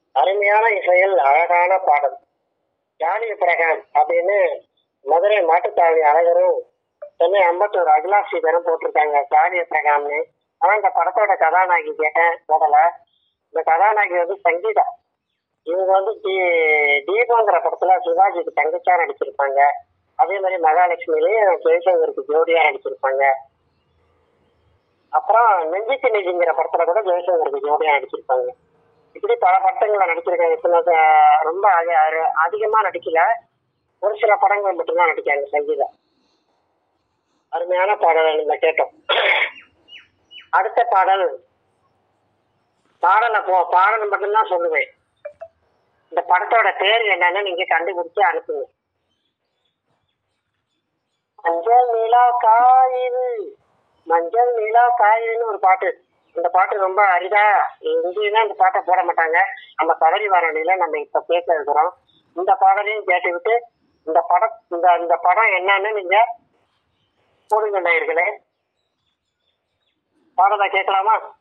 அருமையான இசையில் அழகான பாடல் ஜாலிய பிரகான் அப்படின்னு மதுரை மாட்டுத்தாவணி அழகரும் சென்னை அம்பத்தூர் அகிலாஸ்ரீதரும் போட்டிருக்காங்க ஜாலிய பிரகாம்னு ஆனா இந்த படத்தோட கதாநாயகி கேட்டேன் போடல இந்த கதாநாயகி வந்து சங்கீதா இவங்க வந்து டி தீபங்கிற படத்துல சிவாஜிக்கு தங்கச்சா நடிச்சிருப்பாங்க அதே மாதிரி மகாலட்சுமிலையும் ஜெய்சங்கருக்கு ஜோடியா நடிச்சிருப்பாங்க அப்புறம் நெஞ்சுக்கு நெஞ்சுங்கிற படத்துல கூட ஜெய்சங்கருக்கு ஜோடியா நடிச்சிருப்பாங்க இப்படி பல படங்களை நடிச்சிருக்காங்க சில ச- ரொம்ப அதி- அரு- அதிகமா நடிக்கல ஒரு சில படங்கள் மட்டும்தான் நடிக்காங்க சங்கீதா அருமையான பாடலை நம்ம கேட்டோம் அடுத்த பாடல் பாடலை போ பாடல் மட்டும்தான் சொல்லுவேன் இந்த படத்தோட பேர் என்னன்னு நீங்க கண்டுபிடிச்சு அனுப்புங்க மஞ்சள் நிலா காயுது மஞ்சள் நிலா காயுதுன்னு ஒரு பாட்டு இந்த பாட்டு ரொம்ப அரிதா எங்கேயுமே இந்த பாட்டை போட மாட்டாங்க நம்ம கதறி வாரணியில நம்ம இப்ப கேட்க இருக்கிறோம் இந்த பாடலையும் கேட்டுவிட்டு இந்த படம் இந்த இந்த படம் என்னன்னு நீங்க போடுங்க நேயர்களே பாடலை கேட்கலாமா